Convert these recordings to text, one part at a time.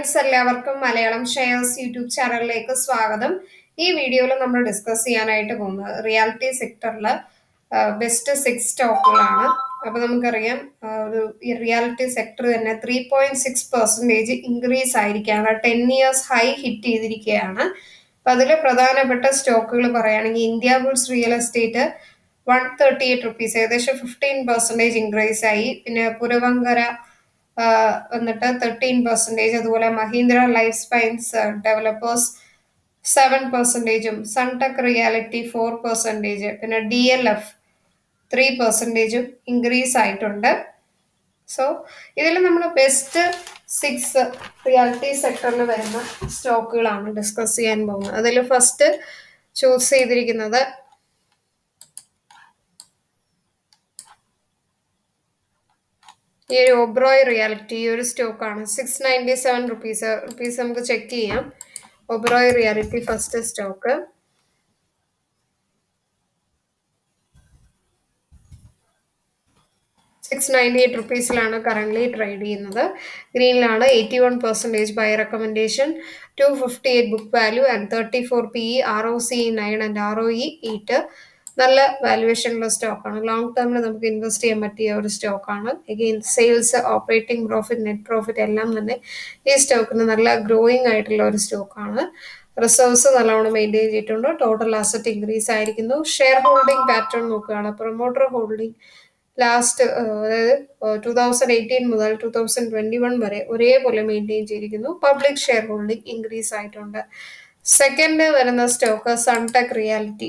friends എല്ലാവർക്കും Malayalam shares YouTube ചാനലിലേക്ക് സ്വാഗതം ഈ വീഡിയോയിൽ നമ്മൾ ഡിസ്കസ് ചെയ്യാനായിട്ട് പോകുന്നത് റിയാലിറ്റി സെക്ടറിൽ ബെസ്റ്റ് സിക്സ് സ്റ്റോക്കുകളാണ് അപ്പൊ നമുക്കറിയാം ആ, ഒരു ഈ റിയാലിറ്റി സെക്ടർ തന്നെ three point six percentage increase ആയിരിക്കുകയാണ് ടെൻ ഇയേഴ്സ് ഹൈ ഹിറ്റ് ചെയ്തിരിക്കുകയാണ് അപ്പൊ അതിൽ പ്രധാനപ്പെട്ട സ്റ്റോക്കുകൾ പറയുകയാണെങ്കിൽ India bulls real estate one thirty eight rupees ഏകദേശം ഫിഫ്റ്റീൻ പെർസെൻറ്റേജ് ഇൻക്രീസ് ആയി പിന്നെ പുരവങ്കര ആ, എന്നിട്ട് തേർട്ടീൻ പെർസെൻറ്റേജ് അതുപോലെ Mahindra life science developers seven പെർസെൻറ്റേജും സൺടെക് റിയാലിറ്റി ഫോർ പെർസെൻറ്റേജ് പിന്നെ ഡി എൽ എഫ് ത്രീ പെർസെൻറ്റേജും ഇൻക്രീസ് ആയിട്ടുണ്ട് സോ ഇതിൽ നമ്മൾ ബെസ്റ്റ് സിക്സ് റിയാലിറ്റി സെക്ടറിൽ വരുന്ന സ്റ്റോക്കുകളാണ് ഡിസ്കസ് ചെയ്യാൻ പോകുന്നത് അതിൽ ഫസ്റ്റ് ചൂസ് ചെയ്തിരിക്കുന്നത് ഈ ഒരു ഒബ്രോയ് റിയാലിറ്റി ഈ ഒരു സ്റ്റോക്കാണ് six ninety seven rupees rupees നമുക്ക് ചെക്ക് ചെയ്യാം Oberoi reality first stock six ninety eight റുപ്പീസിലാണ് കറൻ്റ്ലി ട്രേഡ് ചെയ്യുന്നത് ഗ്രീനിലാണ് eighty one percentage buy recommendation two fifty eight book value and thirty four P E R O C nine and R O E eight നല്ല വാല്യുവേഷനുള്ള സ്റ്റോക്കാണ് long ടേമിൽ നമുക്ക് invest ചെയ്യാൻ പറ്റിയ ഒരു സ്റ്റോക്കാണ് again sales operating profit net profit എല്ലാം തന്നെ ഈ സ്റ്റോക്കിന് നല്ല ഗ്രോയിങ് ആയിട്ടുള്ള ഒരു സ്റ്റോക്കാണ് റിസർവ്സ് നല്ലോണം മെയിൻറ്റെയിൻ ചെയ്തിട്ടുണ്ട് ടോട്ടൽ അസറ്റ് ഇൻക്രീസ് ആയിരിക്കുന്നു ഷെയർ ഹോൾഡിംഗ് പാറ്റേൺ നോക്കുകയാണ് പ്രൊമോട്ടർ ഹോൾഡിംഗ് ലാസ്റ്റ് അതായത് ടൂ തൗസൻഡ് എയ്റ്റീൻ മുതൽ ടൂ തൗസൻഡ് ട്വന്റി വൺ വരെ ഒരേപോലെ മെയിൻറ്റെയിൻ ചെയ്തിരിക്കുന്നു പബ്ലിക് ഷെയർ ഹോൾഡിംഗ് ഇൻക്രീസ് ആയിട്ടുണ്ട് സെക്കൻഡ് വരുന്ന stock Sunteck reality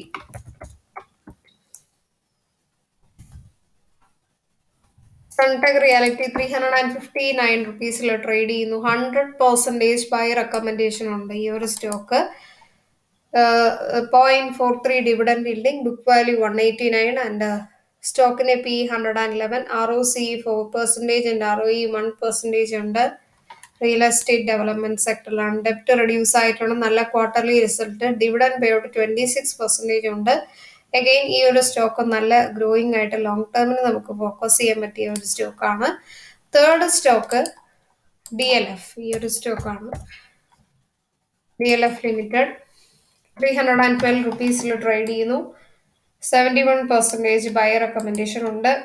Sunteck reality three hundred and fifty nine റുപ്പീസിൽ ട്രേഡ് ചെയ്യുന്നു ഹൺഡ്രഡ് പെർസെൻറ്റേജ് ബൈ റെക്കമെൻഡേഷൻ ഉണ്ട് ഈ ഒരു stock point four three dividend yielding book value one eighty nine and സ്റ്റോക്കിന് P hundred and eleven R O C four percentage and R O E one percentage ഉണ്ട് real estate development സെക്ടറിലാണ് ഡെപ്റ്റ് reduce ആയിട്ടുണ്ട് നല്ല quarterly result dividend pay out twenty six percentage ഉണ്ട് again ഈ ഒരു stock നല്ല ഗ്രോയിങ് ആയിട്ട് ലോങ് ടേമിന് നമുക്ക് ഫോക്കസ് ചെയ്യാൻ പറ്റിയ ഒരു സ്റ്റോക്കാണ് third stock D L F ഈ ഒരു സ്റ്റോക്കാണ് D L F limited three hundred and twelve റുപ്പീസിൽ ട്രേഡ് ചെയ്യുന്നു seventy one percentage buy recommendation ഉണ്ട്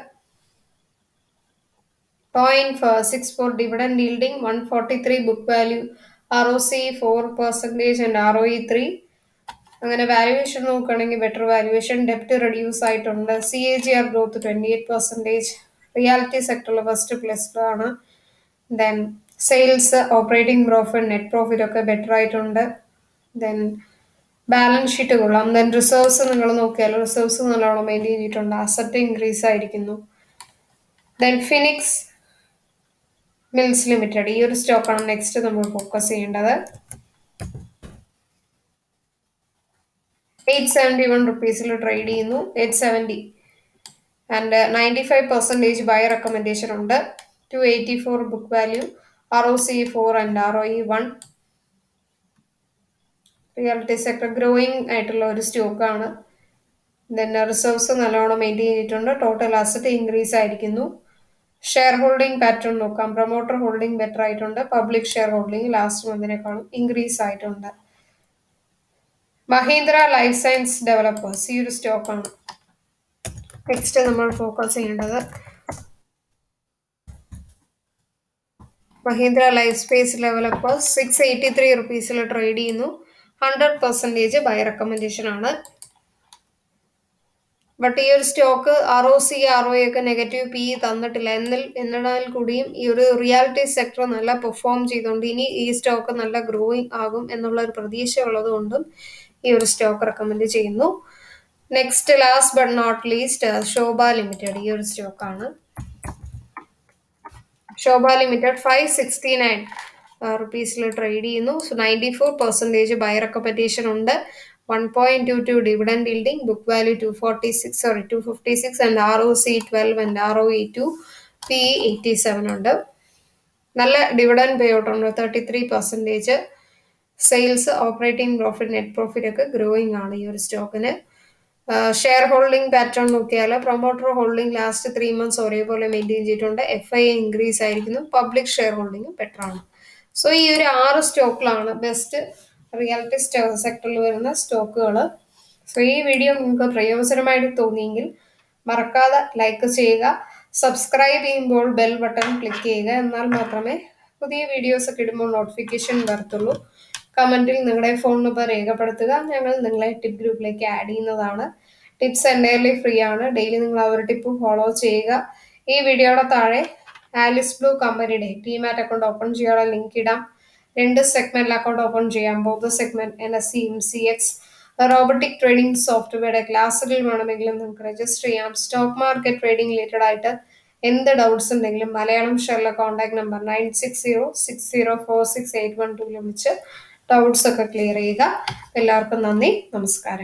point six four dividend yielding one forty three book value R O C four percentage and R O E three അങ്ങനെ valuation നോക്കുകയാണെങ്കിൽ better valuation ഡെപ്റ്റ് reduce ആയിട്ടുണ്ട് C A G R growth twenty eight percentage reality സെക്ടറിൽ first plus ആണ് then sales operating profit net profit ഒക്കെ better ആയിട്ടുണ്ട് then balance sheet കൊള്ളാം then reserves നിങ്ങൾ നോക്കിയാൽ റിസർവ്സ് നല്ലോണം മെയിൻറ്റെയിൻ ചെയ്തിട്ടുണ്ട് അസറ്റ് ഇൻക്രീസ് ആയിരിക്കുന്നു ദെൻ ഫിനിക്സ് മിൽസ് ലിമിറ്റഡ് ഈ ഒരു സ്റ്റോക്കാണ് നെക്സ്റ്റ് നമ്മൾ ഫോക്കസ് ചെയ്യേണ്ടത് എയ്റ്റ് സെവൻറ്റി വൺ റുപ്പീസിൽ ട്രേഡ് ചെയ്യുന്നു eight seventy and ninety five percentage buy recommendation ഉണ്ട് two eighty four book value R O C four and R O E one reality sector growing ആയിട്ടുള്ള ഒരു സ്റ്റോക്കാണ് then reserves നല്ലോണം maintain ചെയ്തിട്ടുണ്ട് total asset increase ആയിരിക്കുന്നു share holding pattern നോക്കാം promoter holding better ആയിട്ടുണ്ട് public share holding last മന്തിനേക്കാളും increase ആയിട്ടുണ്ട് മഹീന്ദ്ര ലൈഫ് സയൻസ് ഡെവലപ്പേഴ്സ് ഈ ഒരു സ്റ്റോക്കാണ് നെക്സ്റ്റ് നമ്മൾ ഫോക്കസ് ചെയ്യേണ്ടത് Mahindra life space developers six eighty three റുപ്പീസിൽ ട്രേഡ് ചെയ്യുന്നു ഹൺഡ്രഡ് പെർസെൻറ്റേജ് ബൈ റെക്കമെൻഡേഷൻ ആണ് ബട്ട് ഈ ഒരു stock R O C R O ഒക്കെ നെഗറ്റീവ് പി തന്നിട്ടില്ല എന്നിൽ എന്നിരുന്നാൽ കൂടിയും ഈ ഒരു റിയാലിറ്റി സെക്ടർ നല്ല പെർഫോം ചെയ്തുകൊണ്ട് ഇനി ഈ സ്റ്റോക്ക് നല്ല ഗ്രോയിങ് ആകും എന്നുള്ള ഒരു പ്രതീക്ഷ ഉള്ളതുകൊണ്ടും ഈ ഒരു സ്റ്റോക്ക് റെക്കമെൻഡ് ചെയ്യുന്നു next last but not least Sobha limited ഈ ഒരു സ്റ്റോക്കാണ് Sobha limited five sixty nine റുപ്പീസിൽ ട്രേഡ് ചെയ്യുന്നു so ninety four percentage buy recommendation ഉണ്ട് one point two two dividend yielding book value two forty six sorry two fifty six and R O C twelve and R O E two P eighty seven ഉണ്ട് നല്ല dividend pay out ഉണ്ട് thirty three percentage sales operating profit net profit ഒക്കെ growing ആണ് ഈ ഒരു സ്റ്റോക്കിന് share holding pattern നോക്കിയാൽ promoter holding last three months ഒരേപോലെ മെയിൻറ്റെയിൻ ചെയ്തിട്ടുണ്ട് എഫ് ഐ ഇൻക്രീസ് ആയിരിക്കുന്നു പബ്ലിക് ഷെയർ ഹോൾഡിംഗ് ബെറ്റർ ആണ് സോ ഈ ഒരു ആറ് സ്റ്റോക്കിലാണ് ബെസ്റ്റ് റിയാലിറ്റി സെക്ടറിൽ വരുന്ന സ്റ്റോക്കുകൾ സോ ഈ വീഡിയോ നിങ്ങൾക്ക് പ്രയോജനമായിട്ട് തോന്നിയെങ്കിൽ മറക്കാതെ ലൈക്ക് ചെയ്യുക സബ്സ്ക്രൈബ് ചെയ്യുമ്പോൾ ബെൽ ബട്ടൺ ക്ലിക്ക് ചെയ്യുക എന്നാൽ മാത്രമേ പുതിയ വീഡിയോസ് ഒക്കെ ഇടുമ്പോൾ നോട്ടിഫിക്കേഷൻ വരത്തുള്ളൂ കമൻറ്റിൽ നിങ്ങളുടെ ഫോൺ നമ്പർ രേഖപ്പെടുത്തുക ഞങ്ങൾ നിങ്ങളെ ടിപ്പ് ഗ്രൂപ്പിലേക്ക് ആഡ് ചെയ്യുന്നതാണ് ടിപ്സ് എൻ്റയർലി ഫ്രീ ആണ് ഡെയിലി നിങ്ങൾ ആ ഒരു ടിപ്പ് ഫോളോ ചെയ്യുക ഈ വീഡിയോയുടെ താഴെ ആലിസ് ബ്ലൂ കമ്പനിയുടെ ടിമാറ്റ് അക്കൗണ്ട് ഓപ്പൺ ചെയ്യാനുള്ള ലിങ്ക് ഇടാം രണ്ട് സെഗ്മെന്റിൽ അക്കൗണ്ട് ഓപ്പൺ ചെയ്യാം both segment N S C M C X robotic trading സോഫ്റ്റ്വെയറുടെ ക്ലാസ്സുകൾ വേണമെങ്കിലും നിങ്ങൾക്ക് രജിസ്റ്റർ ചെയ്യാം സ്റ്റോക്ക് മാർക്കറ്റ് ട്രേഡിംഗ് റിലേറ്റഡ് ആയിട്ട് എന്ത് ഡൗട്ട്സ് ഉണ്ടെങ്കിലും മലയാളം ഷെയറിലെ contact number nine six zero six zero four six eight one two വിളിച്ച് ഡൗട്ട്സ് ഒക്കെ ക്ലിയർ ചെയ്യുക എല്ലാവർക്കും നന്ദി നമസ്കാരം